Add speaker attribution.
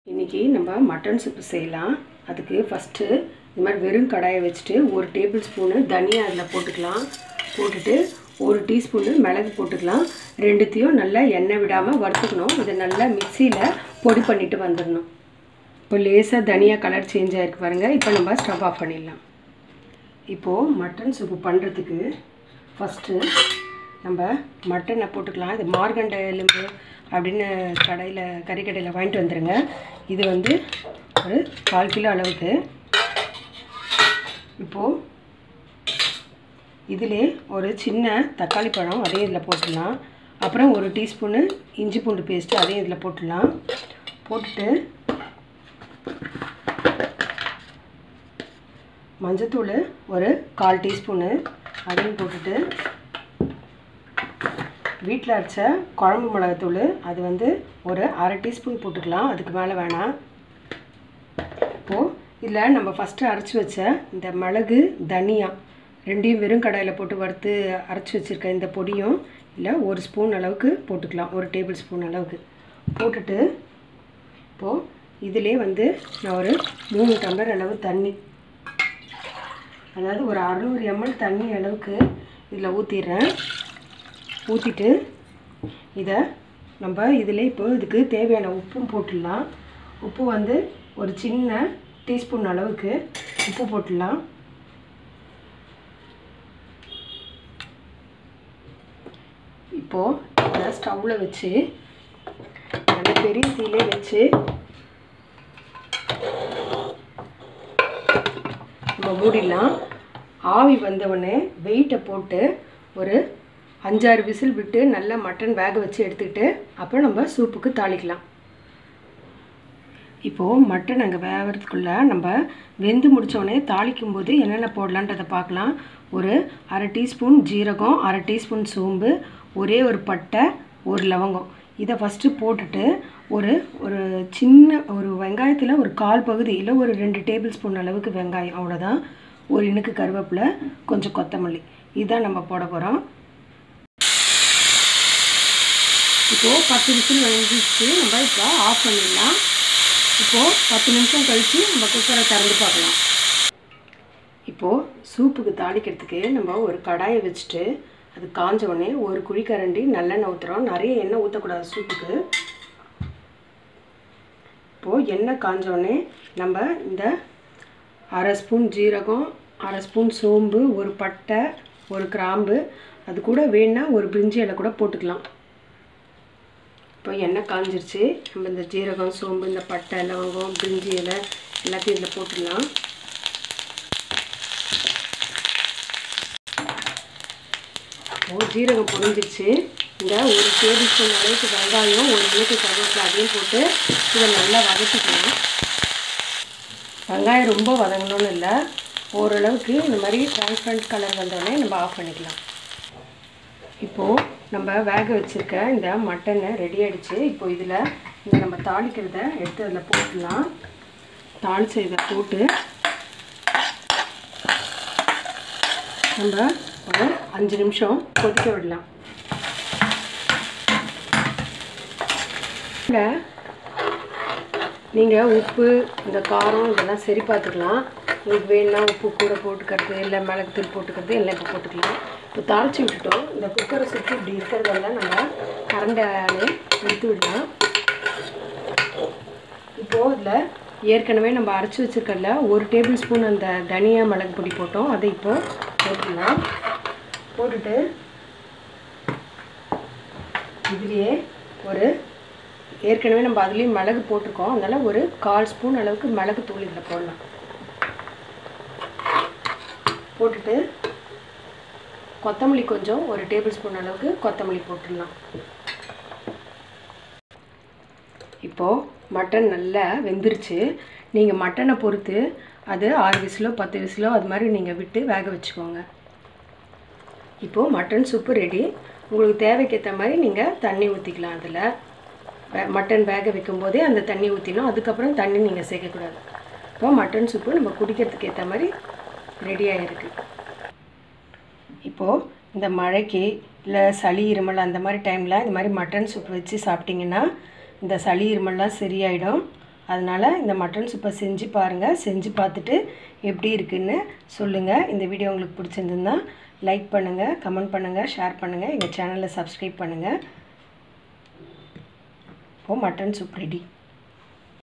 Speaker 1: இன்றைக்கி நம்ம mutton soup செய்யலாம் அதுக்கு ஃபஸ்ட்டு இந்த மாதிரி வெறும் கடாயை வச்சுட்டு ஒரு டேபிள் ஸ்பூனு தனியா அதில் போட்டுக்கலாம் போட்டுட்டு ஒரு டீஸ்பூனு மிளகு போட்டுக்கலாம் ரெண்டுத்தையும் நல்லா எண்ணெய் விடாமல் வறுத்துக்கணும் இதை நல்லா மிக்சியில் பொடி பண்ணிட்டு வந்துடணும் இப்போ லேசாக தனியா கலர் சேஞ்ச் ஆகிருக்கு பாருங்கள் இப்போ நம்ம ஸ்டவ் ஆஃப் பண்ணிடலாம் இப்போது மட்டன் சூப்பு பண்ணுறதுக்கு ஃபஸ்ட்டு நம்ம மட்டனை போட்டுக்கலாம் இது மார்கண்ட எலும்பு அப்படின்னு கடையில் கறிக்கடையில் வாங்கிட்டு வந்துடுங்க இது வந்து ஒரு கால் கிலோ அளவுக்கு இப்போது இதிலே ஒரு சின்ன தக்காளி பழம் அதையும் இதில் போட்டுடலாம் அப்புறம் ஒரு டீஸ்பூனு இஞ்சி பூண்டு பேஸ்ட்டு அதையும் இதில் போட்டுடலாம் போட்டுட்டு மஞ்சத்தூள் ஒரு கால் டீஸ்பூனு அதையும் போட்டுட்டு வீட்டில் அரைச்ச குழம்பு மிளகாத்தூள் அது வந்து ஒரு அரை டீஸ்பூன் போட்டுக்கலாம் அதுக்கு மேலே வேணாம் இப்போது இதில் நம்ம ஃபஸ்ட்டு அரைச்சி வச்ச இந்த மிளகு தனியா ரெண்டையும் வெறும் கடாயில் போட்டு வறுத்து அரைச்சி வச்சுருக்க இந்த பொடியும் இல்லை ஒரு ஸ்பூன் அளவுக்கு போட்டுக்கலாம் ஒரு டேபிள் ஸ்பூன் அளவுக்கு போட்டுட்டு இப்போது இதிலே வந்து நான் ஒரு மூணு டம்ளர் அளவு தண்ணி அதாவது ஒரு அறநூறு எம்எல் தண்ணி அளவுக்கு இதில் ஊற்றிடுறேன் ஊற்றிட்டு இதை நம்ம இதில் இப்போ இதுக்கு தேவையான உப்பும் போட்டுடலாம் உப்பு வந்து ஒரு சின்ன டீஸ்பூன் அளவுக்கு உப்பு போட்டுடலாம் இப்போது இதை ஸ்டவ்வில் வச்சு நல்ல பெரிய தீலே வச்சு நம்ம மூடிடலாம் ஆவி வந்தவுடனே வெயிட்டை போட்டு ஒரு அஞ்சாறு விசில் விட்டு நல்லா மட்டன் வேக வச்சு எடுத்துக்கிட்டு அப்புறம் நம்ம சூப்புக்கு தாளிக்கலாம் இப்போது மட்டன் அங்கே வேகிறதுக்குள்ளே நம்ம வெந்து முடித்தோடனே தாளிக்கும் போது என்னென்ன போடலான்றதை பார்க்கலாம் ஒரு அரை டீஸ்பூன் ஜீரகம் அரை டீஸ்பூன் சோம்பு ஒரே ஒரு பட்டை ஒரு லவங்கம் இதை ஃபஸ்ட்டு போட்டுட்டு ஒரு ஒரு சின்ன ஒரு வெங்காயத்தில் ஒரு கால் பகுதி இல்லை ஒரு ரெண்டு டேபிள் ஸ்பூன் அளவுக்கு வெங்காயம் அவ்வளோதான் ஒரு இனுக்கு கருவேப்பிலை கொஞ்சம் கொத்தமல்லி இதுதான் நம்ம போட போகிறோம் இப்போது பத்து விசில் வந்துச்சு நம்ம இப்போ ஆஃப் பண்ணிடலாம் இப்போது பத்து நிமிஷம் கழித்து நம்ம குக்கரை திறந்து பார்க்கலாம் இப்போது சூப்புக்கு தாளிக்கிறதுக்கு நம்ம ஒரு கடாயை வச்சுட்டு அது காஞ்ச உடனே ஒரு குழிக்கரண்டி நல்லெண்ணெய் ஊற்றுறோம் நிறைய எண்ணெய் ஊற்றக்கூடாது சூப்புக்கு இப்போது எண்ணெய் காஞ்ச உடனே நம்ம இந்த அரை ஸ்பூன் ஜீரகம் அரை ஸ்பூன் சோம்பு ஒரு பட்டை ஒரு கிராம்பு அது கூட வேணா ஒரு பிரிஞ்சி இலை கூட போட்டுக்கலாம் இப்போ எண்ணெய் காஞ்சிருச்சு நம்ம இந்த ஜீரகம் சோம்பு இந்த பட்டை லவங்கம் பிரிஞ்சி இலை எல்லாத்தையும் இதில் போட்டுடலாம் ஓ ஜீரகம் பொரிஞ்சிருச்சு இந்த ஒரு டேபிள் ஸ்பூன் அளவுக்கு வெங்காயம் ஒரு இலக்கு கருவேப்பிலை அதையும் போட்டு இதை நல்லா வதக்கிக்கலாம் வெங்காயம் ரொம்ப வதங்கணும்னு இல்லை ஓரளவுக்கு இந்த மாதிரி டிரான்ஸ்பரண்ட் கலர் வந்தோடனே நம்ம ஆஃப் பண்ணிக்கலாம் இப்போது நம்ம வேக வச்சுருக்க இந்த மட்டனை ரெடி ஆகிடுச்சு இப்போ இதில் இந்த நம்ம தாளிக்கிறத எடுத்து அதில் போட்டுடலாம் தாளிச்ச இதை போட்டு நம்ம ஒரு அஞ்சு நிமிஷம் கொதிக்க விடலாம் நீங்கள் உப்பு இந்த காரம் இதெல்லாம் சரி பார்த்துக்கலாம் உங்களுக்கு வேணும்னா உப்பு கூட போட்டுக்கிறது இல்லை மிளகுத்தூள் போட்டுக்கிறது எல்லாம் இப்போ போட்டுக்கலாம் இப்போ தாளித்து விட்டுட்டோம் இந்த குக்கரை சுற்றி இப்படி இருக்கிறதெல்லாம் நம்ம கரண்டாலே எடுத்து விடலாம் இப்போது இதில் ஏற்கனவே நம்ம அரைச்சி வச்சுருக்கல ஒரு டேபிள் ஸ்பூன் அந்த தனியா மிளகு பொடி போட்டோம் அதை இப்போது போட்டுடலாம் போட்டுட்டு இதுலேயே ஒரு ஏற்கனவே நம்ம அதுலேயும் மிளகு போட்டிருக்கோம் அதனால் ஒரு கால் ஸ்பூன் அளவுக்கு மிளகு தூள் இதில் போடலாம் போட்டுட்டு கொத்தமல்லி கொஞ்சம் ஒரு டேபிள் ஸ்பூன் அளவுக்கு கொத்தமல்லி போட்டுடலாம் இப்போது மட்டன் நல்லா வெந்துருச்சு நீங்கள் மட்டனை பொறுத்து அது ஆறு விசிலோ பத்து விசிலோ அது மாதிரி நீங்கள் விட்டு வேக வச்சுக்கோங்க இப்போது மட்டன் சூப்பு ரெடி உங்களுக்கு தேவைக்கேற்ற மாதிரி நீங்கள் தண்ணி ஊற்றிக்கலாம் அதில் மட்டன் வேக வைக்கும் போதே அந்த தண்ணி ஊற்றினோம் அதுக்கப்புறம் தண்ணி நீங்கள் சேர்க்கக்கூடாது இப்போ மட்டன் சூப்பு நம்ம குடிக்கிறதுக்கு ஏற்ற மாதிரி ரெடியாக இருக்குது இப்போது இந்த மழைக்கு இல்லை சளி இருமல் அந்த மாதிரி டைமில் இந்த மாதிரி மட்டன் சூப் வச்சு சாப்பிட்டிங்கன்னா இந்த சளி இருமல்லாம் சரியாயிடும் அதனால் இந்த மட்டன் சூப்பை செஞ்சு பாருங்கள் செஞ்சு பார்த்துட்டு எப்படி இருக்குன்னு சொல்லுங்கள் இந்த வீடியோ உங்களுக்கு பிடிச்சிருந்துன்னா லைக் பண்ணுங்கள் கமெண்ட் பண்ணுங்கள் ஷேர் பண்ணுங்கள் எங்கள் சேனலை சப்ஸ்கிரைப் பண்ணுங்கள் இப்போது மட்டன் சூப் ரெடி